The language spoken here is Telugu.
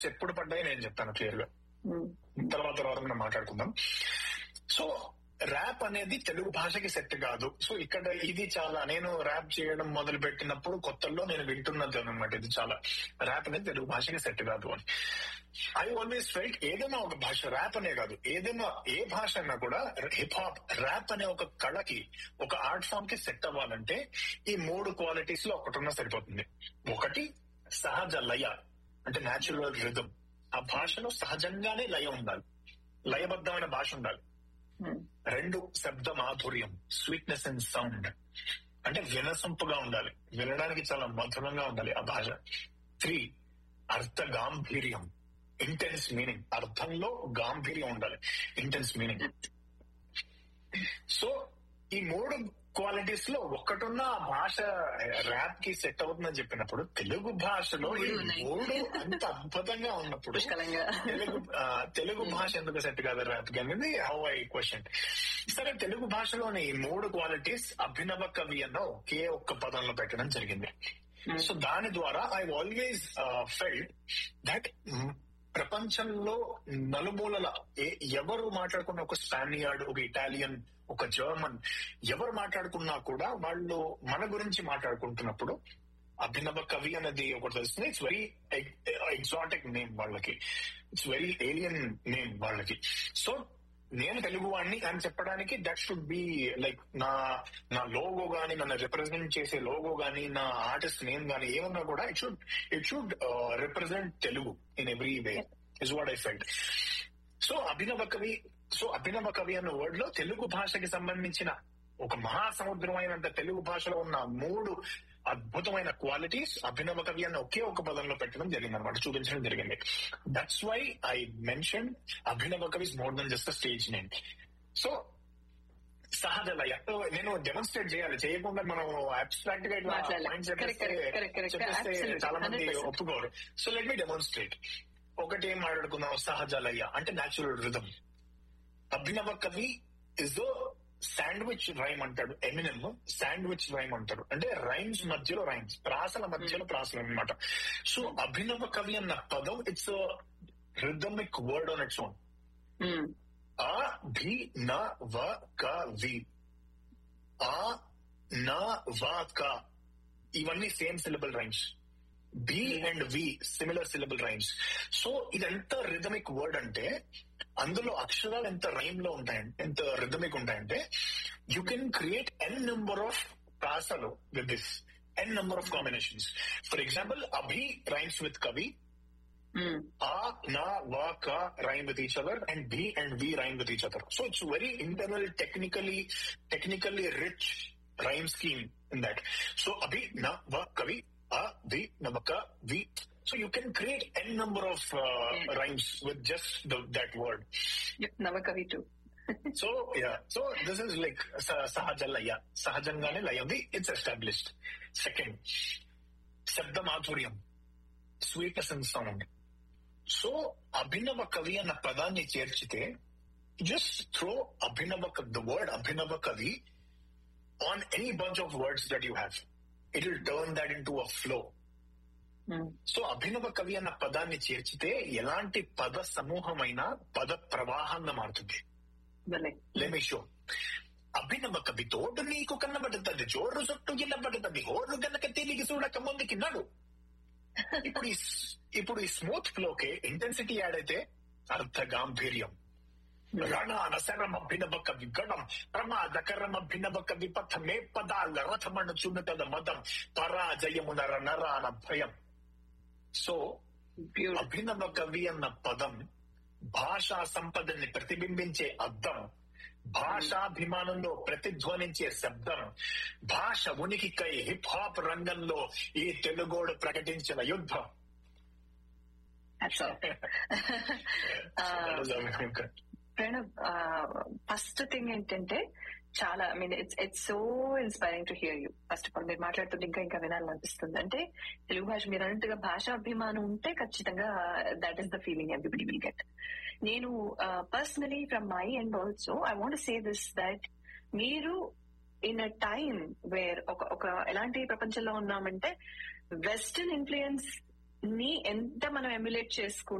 ఎప్పుడు పడ్డాయి నేను చెప్తాను క్లియర్ గా తర్వాత తర్వాత మనం మాట్లాడుకుందాం సో ర్యాప్ అనేది తెలుగు భాషకి సెట్ కాదు సో ఇక్కడ ఇది చాలా నేను ర్యాప్ చేయడం మొదలు పెట్టినప్పుడు కొత్తల్లో నేను వింటున్నది అనమాట ఇది చాలా ర్యాప్ అనేది తెలుగు భాషకి సెట్ కాదు అని ఐ ఆల్వేస్ ఫెల్ట్ ఏదైనా ఒక భాష ర్యాప్ అనే కాదు ఏదైనా ఏ భాష అన్నా కూడా హిప్ హాప్ ర్యాప్ అనే ఒక కళకి ఒక ఆర్ట్ ఫామ్ కి సెట్ అవ్వాలంటే ఈ మూడు క్వాలిటీస్ లో ఒకటి ఉన్నా సరిపోతుంది ఒకటి సహజ లయ అంటే న్యాచురల్ రిథం ఆ భాషలో సహజంగానే లయ ఉండాలి లయబద్ధమైన భాష ఉండాలి రెండు శబ్ద మాధుర్యం స్వీట్నెస్ అండ్ సౌండ్ అంటే వినసొంపుగా ఉండాలి వినడానికి చాలా మధురంగా ఉండాలి ఆ భాష త్రీ అర్థ గాంభీర్యం ఇంటెన్స్ మీనింగ్ అర్థంలో గాంభీర్యం ఉండాలి ఇంటెన్స్ మీనింగ్ సో ఈ మూడు క్వాలిటీస్ లో ఒక్కటున్న ఆ భాష ర్యాప్ కి సెట్ అవుతుందని చెప్పినప్పుడు తెలుగు భాషలో ఈ మూడు ఉన్నాయి. మూడు అంత అద్భుతంగా ఉన్నప్పుడు పుష్కలంగా తెలుగు ఆ, తెలుగు భాష ఎందుకు సెట్ కాదు ర్యాప్ కి అనేది హౌ ఐ క్వశ్చన్ సరే తెలుగు భాషలోని ఈ మూడు క్వాలిటీస్ అభినవ కవి అన్న ఒకే ఒక్క పదంలో పెట్టడం జరిగింది సో దాని ద్వారా ఐ ఆల్వేస్ ఫెల్ట్ దట్ ప్రపంచంలో నలుమూలల ఏ- ఎవరు మాట్లాడుకున్న ఒక స్పానియార్డ్ ఒక ఇటాలియన్ ఒక జర్మన్ ఎవరు మాట్లాడుకున్నా కూడా వాళ్ళు మన గురించి మాట్లాడుకుంటున్నప్పుడు అభినవ కవి అనేది ఒకటి తెలుస్తుంది ఇట్స్ వెరీ ఎగ్జాటిక్ నేమ్ వాళ్ళకి ఇట్స్ వెరీ ఏలియన్ నేమ్ వాళ్ళకి సో నేను తెలుగు వాడిని అని చెప్పడానికి దట్ షుడ్ బి లైక్ నా నా లోగో గానీ నన్ను రిప్రజెంట్ చేసే లోగో గానీ నా ఆర్టిస్ట్ నేమ్ గానీ ఏమన్నా కూడా it should it should represent Telugu in every way is what I felt so Abhinava Kavi so Abhinava Kavi అన్న వర్డ్ లో తెలుగు భాషకి సంబంధించిన ఒక మహాసముద్రమైనంత తెలుగు భాషలో ఉన్న మూడు అద్భుతమైన క్వాలిటీస్ అభినవ కవి అన్న ఒకే ఒక పదంలో పెట్టడం జరిగింది అనమాట చూపించడం జరిగింది that's why I mention Abhinava Kavi more than just stage name so సహజ లయ So, నేను డెమాన్స్ట్రేట్ చేయాలి చేయకుండా మనం అబ్స్ట్రాక్ట్ గా ఇట్లా మాట్లాడాలి. points Correct, చెప్పేస్తే correct, correct, correct. చెప్పేస్తే Absolutely. చాలా మంది 100%. ఒప్పుకోరు సో లెట్ మీ డెమాన్స్ట్రేట్ ఒకటి ఏం మాట్లాడుకుందాం సహజ లయ అంటే న్యాచురల్ రిథమ్ అభినవ కవి ఇస్ శాండ్విచ్ రైమ్ అంటాడు ఎమినమ్ శాండ్విచ్ రైమ్ అంటాడు అంటే రైమ్స్ మధ్యలో రైమ్స్ ప్రాసల మధ్యలో ప్రాసలు అన్నమాట సో అభినవ కవి అన్న పదం it's rhythmic word on its own ఆ భి న వ క వి ఆ న వ క ఇవన్నీ same syllable rhymes B and V similar syllable rhymes so ఇదెంత రిథమిక్ వర్డ్ అంటే అందులో అక్షరాలు ఎంత రైమ్ లో ఉంటాయంటే ఎంత రిథమిక్ ఉంటాయంటే you can create N number of ప్రాసలు with this N number of combinations for example Abhi rhymes with Kavi ఆ నా వా క rhyme with each other and B and V rhyme with each other. So it's very internal, technically, technically rich rhyme scheme in that. So abhi na va kavi a vi navaka vi. So you can create n number of uh, rhymes with just the, that word. నవకవి too So yeah, so this is like sa- sahaja laya. Sahajangane laya ఉంది. It's established. Second, శబ్ద మాధుర్యం sweetness and sound so Abhinava Kavi అన్న పదాన్ని చేర్చితే just throw Abhinava the word Abhinava Kavi on any bunch of words that you have it will turn that into a flow so Abhinava Kavi అన్న పదాన్ని చేర్చితే ఎలాంటి పద సమూహమైన పద ప్రవాహంగా మారుతుంది భలే లేమి షో అభినవ కవి తోడు నీకు కన్నబడుతుంది జోరు చుట్టూ గిల్లబడుతుంది హోరు గనక తిరిగి చూడక ముందుకి నడు ఇప్పుడు ఈ స్- ఇప్పుడు ఈ స్మూత్ ఫ్లోకి ఇంటెన్సిటీ యాడ్ అయితే అర్థ గాంభీర్యం రణ నసరం అభినవ కవి గణం ప్రమాదకరం అభినవ కవి పథమే పదాల రథమను చున్నతద మదం పరాజయమునర నరాన భయం సో బ్యూటిఫుల్ అభినవ కవి అన్న పదం భాషా సంపదని ప్రతిబింబించే అద్దం భాషాభిమానంలో ప్రతిధ్వనించే శబ్దం భాష ఉనికికై హిప్ హాప్ రంగంలో ఈ తెలుగోడు ప్రకటించిన యుద్ధం ప్రణబ్ ఫస్ట్ థింగ్ ఏంటంటే చాలా I mean it's it's so inspiring to hear you first of all మీరు మాట్లాడుతుంటే ఇంకా ఇంకా వినాలనిపిస్తుంది అంటే తెలుగు భాష మీరు అన్నట్టుగా భాషా అభిమానం ఉంటే ఖచ్చితంగా that is the feeling everybody will get నేను personally from my and also I want say this that మీరు ఇన్ అ టైమ్ వేర్ ఒక ఒక ఎలాంటి ప్రపంచంలో ఉన్నామంటే వెస్టర్న్ ఇన్ఫ్లుయెన్స్ ని ఎంత మనం ఎమ్యులేట్ చేసుకుంటే